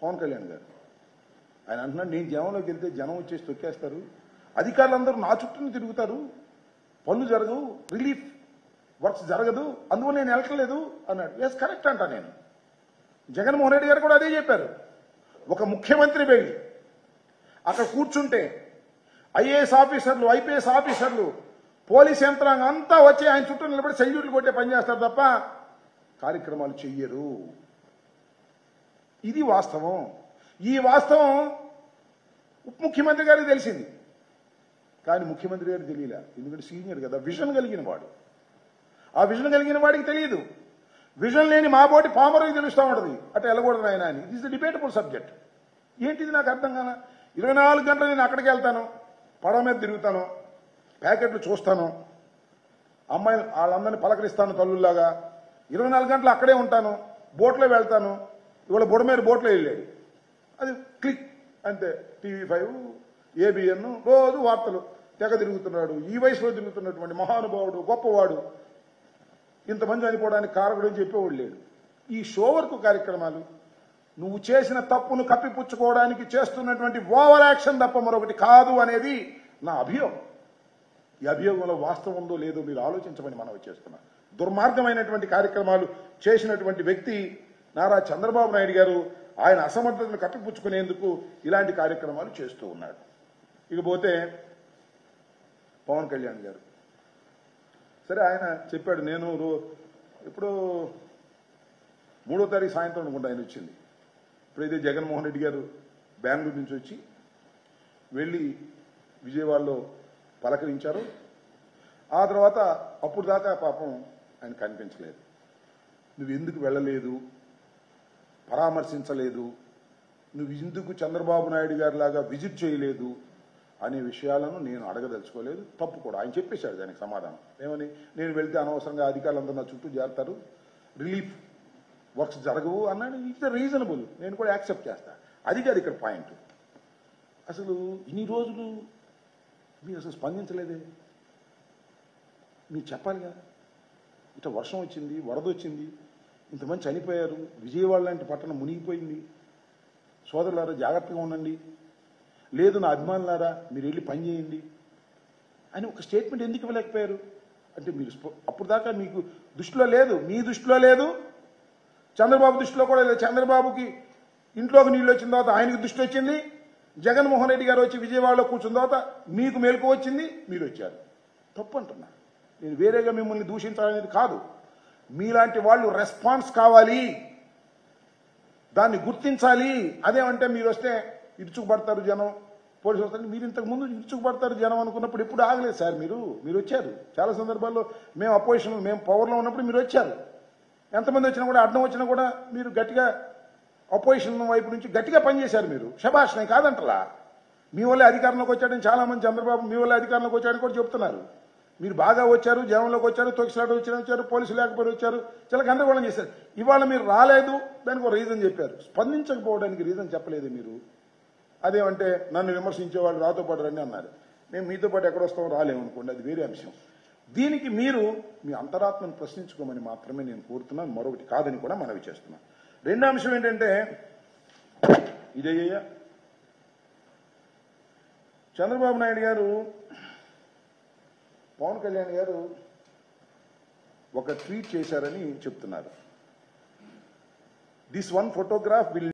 పవన్ కళ్యాణ్ గారు ఆయన అంటున్నాడు నేను జనంలోకి వెళ్తే జనం వచ్చేసి తొక్కేస్తారు అధికారులందరూ నా చుట్టూ తిరుగుతారు పనులు జరగవు రిలీఫ్ వర్క్స్ జరగదు అందువల్ల నేను వెళ్ళట్లేదు అన్నాడు ఎస్ కరెక్ట్ అంట నేను జగన్మోహన్ రెడ్డి గారు కూడా అదే చెప్పారు ఒక ముఖ్యమంత్రి వెళ్ళి అక్కడ కూర్చుంటే ఐఏఎస్ ఆఫీసర్లు ఐపీఎస్ ఆఫీసర్లు పోలీస్ యంత్రాంగం అంతా వచ్చి ఆయన చుట్టూ నిలబడి సెల్యూట్లు కొట్టే పని చేస్తారు తప్ప కార్యక్రమాలు చెయ్యరు ఇది వాస్తవం ఈ వాస్తవం ఉప ముఖ్యమంత్రి గారికి తెలిసింది కానీ ముఖ్యమంత్రి గారికి తెలియలే ఎందుకంటే సీనియర్ కదా విజన్ కలిగిన వాడు ఆ విజన్ కలిగిన వాడికి తెలియదు విజన్ లేని మా బోటి పామరుకి తెలుస్తూ ఉంటుంది అటు వెళ్ళకూడదు ఆయన అని ఇది ఇస్ ద డిబేటబుల్ సబ్జెక్ట్ ఏంటిది నాకు అర్థం కాల ఇరవై నాలుగు గంటలు నేను అక్కడికి వెళ్తాను పడవ మీద తిరుగుతాను ప్యాకెట్లు చూస్తాను అమ్మాయిలు వాళ్ళందరినీ పలకరిస్తాను తల్లుల్లాగా ఇరవై నాలుగు గంటలు అక్కడే ఉంటాను బోట్లో వెళ్తాను ఇవాళ బుడమేరు బోట్లో వెళ్ళాడు అది క్లిక్ అంతే టీవీ ఫైవ్ ఏబిఎన్ రోజు వార్తలు తెగ తిరుగుతున్నాడు ఈ వయసులో తిరుగుతున్నటువంటి మహానుభావుడు గొప్పవాడు ఇంతమంది చనిపోవడానికి కారకుడు అని చెప్పేవాడు లేడు ఈ షో వర్క్ కార్యక్రమాలు నువ్వు చేసిన తప్పును కప్పిపుచ్చుకోవడానికి చేస్తున్నటువంటి ఓవర్ యాక్షన్ తప్ప మరొకటి కాదు అనేది నా అభియోగం ఈ అభియోగంలో వాస్తవం ఉందో లేదో మీరు ఆలోచించమని మనం చేస్తున్నా దుర్మార్గమైనటువంటి కార్యక్రమాలు చేసినటువంటి వ్యక్తి నారా చంద్రబాబు నాయుడు గారు ఆయన అసమర్థతను కప్పిపుచ్చుకునేందుకు ఇలాంటి కార్యక్రమాలు చేస్తూ ఉన్నాడు ఇకపోతే పవన్ కళ్యాణ్ గారు సరే ఆయన చెప్పాడు నేను రో- ఇప్పుడు మూడో తారీఖు సాయంత్రం అనుకుంటా ఆయన వచ్చింది ఇప్పుడైతే జగన్మోహన్ రెడ్డి గారు బెంగళూరు నుంచి వచ్చి వెళ్ళి విజయవాడలో పలకరించారు ఆ తర్వాత అప్పుడు దాకా పాపం ఆయన కనిపించలేదు నువ్వు ఎందుకు వెళ్ళలేదు పరామర్శించలేదు నువ్వు ఎందుకు చంద్రబాబు నాయుడు గారి లాగా విజిట్ చేయలేదు అనే విషయాలను నేను అడగదలుచుకోలేదు తప్పు కూడా ఆయన చెప్పేశాడు దానికి సమాధానం ఏమని నేను వెళ్తే అనవసరంగా అధికారులందరూ నా చుట్టూ చేరతారు రిలీఫ్ వర్క్స్ జరగవు అన్నాడు ఇట్స్ రీజనబుల్ నేను కూడా యాక్సెప్ట్ చేస్తా అది కాదు ఇక్కడ పాయింట్ అసలు ఇన్ని రోజులు మీరు అసలు స్పందించలేదే మీరు చెప్పాలి కదా ఇట్లా వర్షం వచ్చింది వరద వచ్చింది ఇంతమంది చనిపోయారు విజయవాడ లాంటి పట్టణం మునిగిపోయింది సోదరులారా జాగ్రత్తగా ఉండండి లేదు నా అభిమానులారా మీరు వెళ్ళి పని చేయండి అని ఒక స్టేట్మెంట్ ఎందుకు ఇవ్వలేకపోయారు అంటే మీరు స్ప- అప్పుడు దాకా మీకు దృష్టిలో లేదు మీ దృష్టిలో లేదు చంద్రబాబు దృష్టిలో కూడా లేదు చంద్రబాబుకి ఇంట్లోకి నీళ్ళు వచ్చిన తర్వాత ఆయనకి దృష్టి వచ్చింది జగన్మోహన్ రెడ్డి గారు వచ్చి విజయవాడలో కూర్చున్న తర్వాత మీకు మేలుకు వచ్చింది మీరు వచ్చారు తప్పు అంటున్నా నేను వేరేగా మిమ్మల్ని దూషించాలనేది కాదు మీలాంటి వాళ్ళు రెస్పాన్స్ కావాలి దాన్ని గుర్తించాలి అదేమంటే మీరు వస్తే ఇరుచుకుపడతారు జనం పోలీసులు వస్తారు మీరు ఇంతకు ముందు ఇరుచుకుపడతారు జనం అనుకున్నప్పుడు ఎప్పుడు ఆగలేదు సార్ మీరు మీరు వచ్చారు చాలా సందర్భాల్లో మేము అపోజిషన్ మేము పవర్లో ఉన్నప్పుడు మీరు వచ్చారు ఎంతమంది వచ్చినా కూడా అడ్డం వచ్చినా కూడా మీరు గట్టిగా అపోజిషన్ వైపు నుంచి గట్టిగా పనిచేశారు మీరు శభాష్ నేను కాదంటలా మీ వల్లే అధికారంలోకి వచ్చాడని చాలా మంది చంద్రబాబు మీ వల్లే అధికారంలోకి వచ్చాడని కూడా చెప్తున్నారు మీరు బాగా వచ్చారు జనంలోకి వచ్చారు తొక్కిసలాట వచ్చారు వచ్చారు పోలీసులు లేకపోతే వచ్చారు చాలా గందరగోళం చేశారు ఇవాళ మీరు రాలేదు దానికి ఒక రీజన్ చెప్పారు స్పందించకపోవడానికి రీజన్ చెప్పలేదు మీరు అదేమంటే నన్ను విమర్శించేవాళ్ళు నాతో పాటు రండి అన్నారు మేము మీతో పాటు ఎక్కడ వస్తామో రాలేము అనుకోండి అది వేరే అంశం దీనికి మీరు మీ అంతరాత్మను ప్రశ్నించుకోమని మాత్రమే నేను కోరుతున్నాను మరొకటి కాదని కూడా మనవి చేస్తున్నాను రెండో అంశం ఏంటంటే ఇదయ్యా చంద్రబాబు నాయుడు గారు పవన్ కళ్యాణ్ గారు ఒక ట్వీట్ చేశారని చెప్తున్నారు దిస్ వన్ ఫోటోగ్రాఫ్ విల్